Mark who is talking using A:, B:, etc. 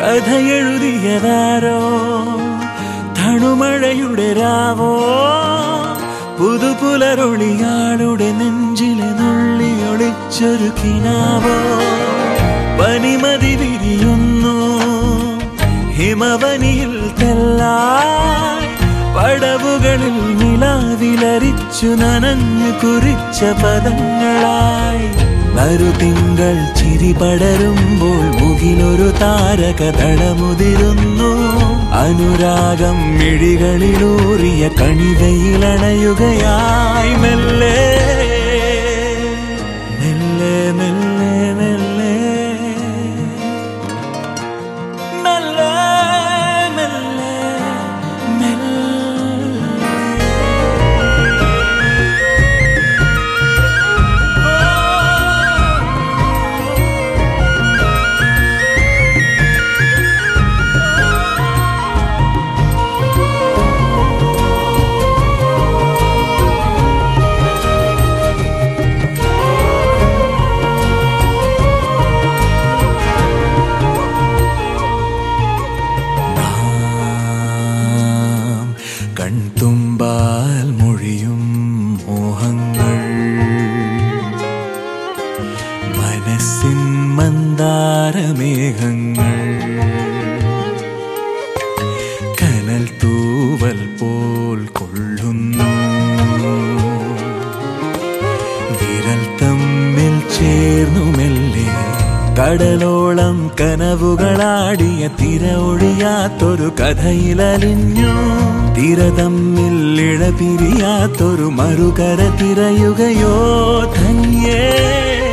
A: കഥയെഴുതിയതാരോ തണുമഴയുടെ രാവോ പുതുപുലരൊളിയാളുടെ നെഞ്ചിലെ നുള്ളി ഒളിച്ചൊരു കിനാവോ പനിമതി വിരിയുന്നു ഹിമവനിയിൽ തെല്ലായി പടവുകളിൽ നിലാവിലരിച്ചു നനഞ്ഞു കുറിച്ച പദങ്ങളായി നറുതിങ്കൾ ചിരി പടരുമ്പോൾ മുകിലൊരു താരക തടമുതിരുന്നു അനുരാഗം മിഴികളിലൂറിയ കണികയിലണയുകയായി മെല്ലെ മെല്ലെ മെല്ലെ മെല്ലെ മെല്ലെ മെല്ലെ മെല്ലെ നാം കൺതുമ്പാൽ മൊഴിയും മോഹങ്ങൾ മനസ്സിൻ മന്ദാരമേഘങ്ങൾ കനൽ തൂവൽ പോൽ കൊള്ളുന്നു വിരൽ തമ്മിൽ ചേർന്നു മെല്ലെ കടലോളം കനവുകളാടിയ തിര ഒഴിയാത്തൊരു കഥയിലലിഞ്ഞു തിര തമ്മിൽ ഇഴപിരിയാത്തൊരു മറുകര തിരയുകയോ ധന്യേ